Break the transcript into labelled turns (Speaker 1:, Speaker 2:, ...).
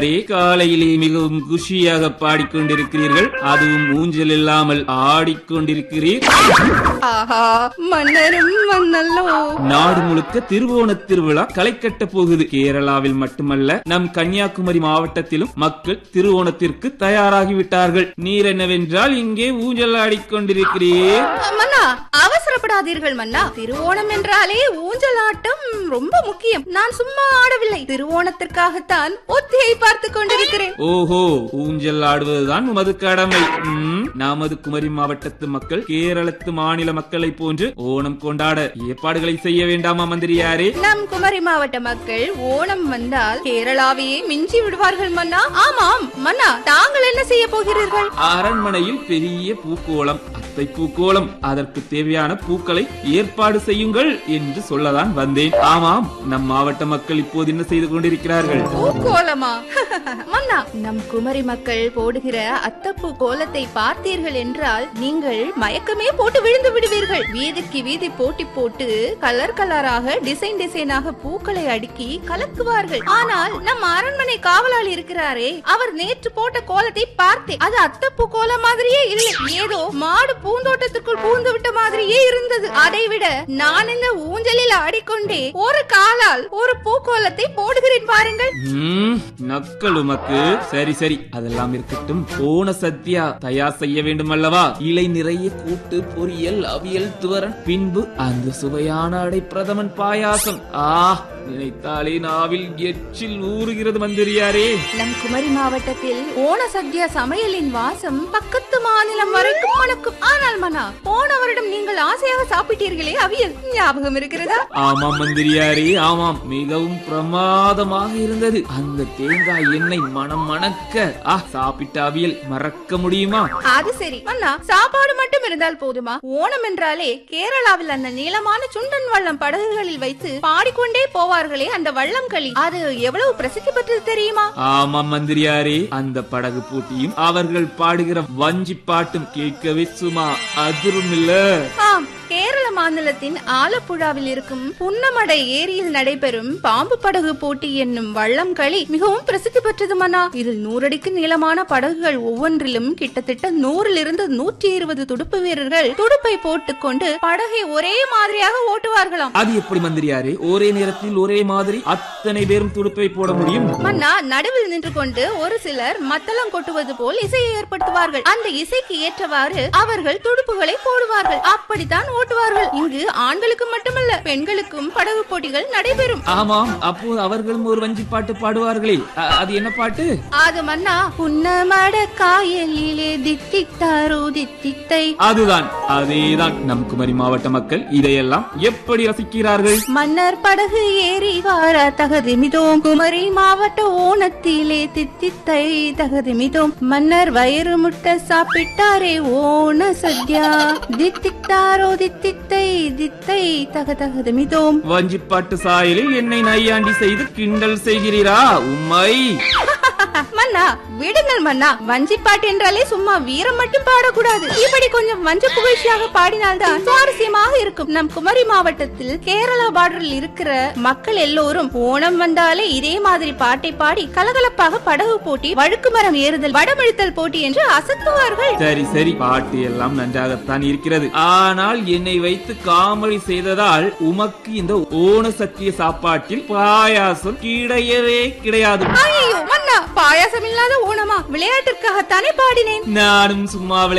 Speaker 1: அதே காலையிலே மிகவும் குஷியாக பாடிக்கொண்டிருக்கிறீர்கள் அதுவும் ஊஞ்சல் இல்லாமல் ஆடிக்கொண்டிருக்கிறீர்
Speaker 2: ஆஹா மன்னரும் மன்னல்லோ
Speaker 1: நாடு முழுக்க திருவோண திருவிழா களை கட்ட போகுது கேரளாவில் மட்டுமல்ல நம் கன்னியாகுமரி மாவட்டத்திலும் மக்கள் திருவோணத்திற்கு தயாராகிவிட்டார்கள் நீர் என்னவென்றால் இங்கே ஊஞ்சல் ஆடிக்கொண்டிருக்கிறீர்
Speaker 2: மன்னா அவசரப்படாதீர்கள் மன்னா திருவோணம் என்றாலே ஊஞ்சலாட்டம் ரொம்ப முக்கியம் நான் சும்மா ஆடவில்லை திருவோணத்திற்காகத்தான் ஒத்தியை பார்த்து கொண்டிருக்கிறேன்
Speaker 1: ஓஹோ ஊஞ்சல் ஆடுவதுதான் உமது கடமை ம், நமது குமரி மாவட்டத்து மக்கள் கேரளத்து மாநில மக்களை போன்று ஓணம் கொண்டாட ஏற்பாடுகளை செய்ய வேண்டாமா மந்திரியாரே
Speaker 2: நம் குமரி மாவட்ட மக்கள் ஓணம் வந்தால் கேரளாவையே மிஞ்சி விடுவார்கள் மன்னா ஆமாம் மன்னா தாங்கள் என்ன செய்ய போகிறீர்கள்
Speaker 1: அரண்மனையில் பெரிய பூக்கோளம் அத்தை பூக்கோளம் அதற்கு தேவையான பூக்களை ஏற்பாடு செய்யுங்கள் என்று சொல்லதான் வந்தேன் ஆமாம் நம் மாவட்ட மக்கள் இப்போது என்ன செய்து கொண்டிருக்கிறார்கள்
Speaker 2: பூக்கோலமா மன்னா நம் குமரி மக்கள் போடுகிற அத்தப்பூ கோலத்தை பார்த்தீர்கள் என்றால் நீங்கள் மயக்கமே போட்டு விழுந்து விடுவீர்கள் வீதிக்கு வீதி போட்டி போட்டு கலர் கலராக டிசைன் டிசைனாக பூக்களை அடுக்கி கலக்குவார்கள் ஆனால் நம் அரண்மனை காவலாளி இருக்கிறாரே அவர் நேற்று போட்ட கோலத்தை பார்த்தேன் அது அத்தப்பூ கோலம் மாதிரியே இல்லை ஏதோ மாடு பூந்தோட்டத்துக்குள் பூந்து விட்ட மாதிரியே இருந்தது அதை விட நான் இந்த ஊஞ்சலில் ஆடிக்கொண்டே ஒரு காலால் ஒரு பூக்கோலத்தை போடுகிறேன் பாருங்கள்
Speaker 1: ம், நக்கல் உமக்கு சரி சரி அதெல்லாம் இருக்கட்டும் போன சத்யா தயார் செய்ய வேண்டும் அல்லவா இலை நிறைய கூட்டு பொரியல் அவியல் துவரன் பின்பு அந்த சுவையான அடை பிரதமன் பாயாசம் ஆ நினைத்தாலே நாவில் எச்சில் ஊறுகிறது மந்திரியாரே
Speaker 2: நம் குமரி மாவட்டத்தில் ஓண சத்யா சமையலின் வாசம் பக்கத்து மாநிலம் வரைக்கும் மணக்கும் ஆனால் மனா போன வருடம் நீங்கள் ஆசையாக சாப்பிட்டீர்களே அவியல் ஞாபகம் இருக்கிறதா
Speaker 1: ஆமாம் மந்திரியாரே ஆமாம் மிகவும் பிரமாதமாக இருந்தது அந்த தேங்காய் எண்ணெய் மனம் மணக்க ஆ சாப்பிட்ட அவியல் மறக்க முடியுமா
Speaker 2: அது சரி மன்னா சாப்பாடு மட்டும் இருந்தால் போதுமா ஓணம் என்றாலே கேரளாவில் அந்த நீளமான சுண்டன் வள்ளம் படகுகளில் வைத்து பாடிக்கொண்டே போவார்களே அந்த வள்ளம் களி அது எவ்வளவு பிரசித்தி பெற்றது தெரியுமா
Speaker 1: ஆமாம் மந்திரியாரே அந்த படகு போட்டியும் அவர்கள் பாடுகிற வஞ்சி பாட்டும் கேட்கவே சும்மா அதிரும் இல்ல
Speaker 2: ஆம் கேரள மாநிலத்தின் ஆலப்புழாவில் இருக்கும் புன்னமடை ஏரியில் நடைபெறும் பாம்பு படகு போட்டி என்னும் வள்ளம் களி மிகவும் பிரசித்தி பெற்றது மன்னா இதில் நூறடிக்கு நீளமான படகுகள் ஒவ்வொன்றிலும் கிட்டத்தட்ட நூறிலிருந்து நூற்றி இருபது துடுப்பு வீரர்கள் துடுப்பை போட்டுக்கொண்டு படகை ஒரே மாதிரியாக ஓட்டுவார்களாம்
Speaker 1: அது எப்படி மந்திரியாரே ஒரே நேரத்தில் ஒரே மாதிரி அத்தனை பேரும் துடுப்பை போட முடியும்
Speaker 2: மன்னா நடுவில் நின்று கொண்டு ஒரு சிலர் மத்தளம் கொட்டுவது போல் இசையை ஏற்படுத்துவார்கள் அந்த இசைக்கு ஏற்றவாறு அவர்கள் துடுப்புகளை போடுவார்கள் அப்படித்தான் ஓட்டுவார்கள் இங்கு ஆண்களுக்கு மட்டுமல்ல பெண்களுக்கும் படகு போட்டிகள் நடைபெறும்
Speaker 1: ஆமாம் அப்போது அவர்களும் ஒரு வஞ்சி பாட்டு பாடுவார்களே அ- அது என்ன பாட்டு
Speaker 2: அது மன்னா புன்னமட காயலிலே தித்தித்தாரோ தித்தித்தை
Speaker 1: அதுதான் அதேதான் நம் குமரி மாவட்ட மக்கள் இதையெல்லாம் எப்படி ரசிக்கிறார்கள்
Speaker 2: மன்னர் படகு ஏறி வாரா தகதிமிதோம் குமரி மாவட்ட ஓணத்திலே தித்தித்தை தகதிமிதோம் மன்னர் வயிறு முட்டை சாப்பிட்டாரே ஓண சத்யா தித்தித்தாரோ தித்தித்தை தித்தை தக தகதிமிதோம்
Speaker 1: வஞ்சி பாட்டு சாயலில் என்னை நையாண்டி செய்து கிண்டல் செய்கிறீரா உம்மை
Speaker 2: மன்னா விடுங்கள் மன்னா வஞ்சி பாட்டு என்றாலே சும்மா வீரம் மட்டும் பாடக்கூடாது இப்படி கொஞ்சம் வஞ்ச புகழ்ச்சியாக பாடினால்தான் சுவாரஸ்யமாக இருக்கும் நம் குமரி மாவட்டத்தில் கேரளா பார்டரில் இருக்கிற மக்கள் எல்லோரும் ஓணம் வந்தாலே இதே மாதிரி பாட்டை பாடி கலகலப்பாக படகு போட்டி வழுக்கு மரம் ஏறுதல் வடமிழுத்தல் போட்டி என்று அசத்துவார்கள்
Speaker 1: சரி சரி பாட்டு எல்லாம் நன்றாகத்தான் இருக்கிறது ஆனால் என்னை வைத்து காமெடி செய்ததால் உமக்கு இந்த ஓண சத்திய சாப்பாட்டில் பாயாசம் கிடையவே கிடையாது
Speaker 2: ஐயோ மன்னா பாயாசம் இல்லாத ஓணமா விளையாட்டிற்காகத்தானே பாடினேன்
Speaker 1: நானும் சும்மா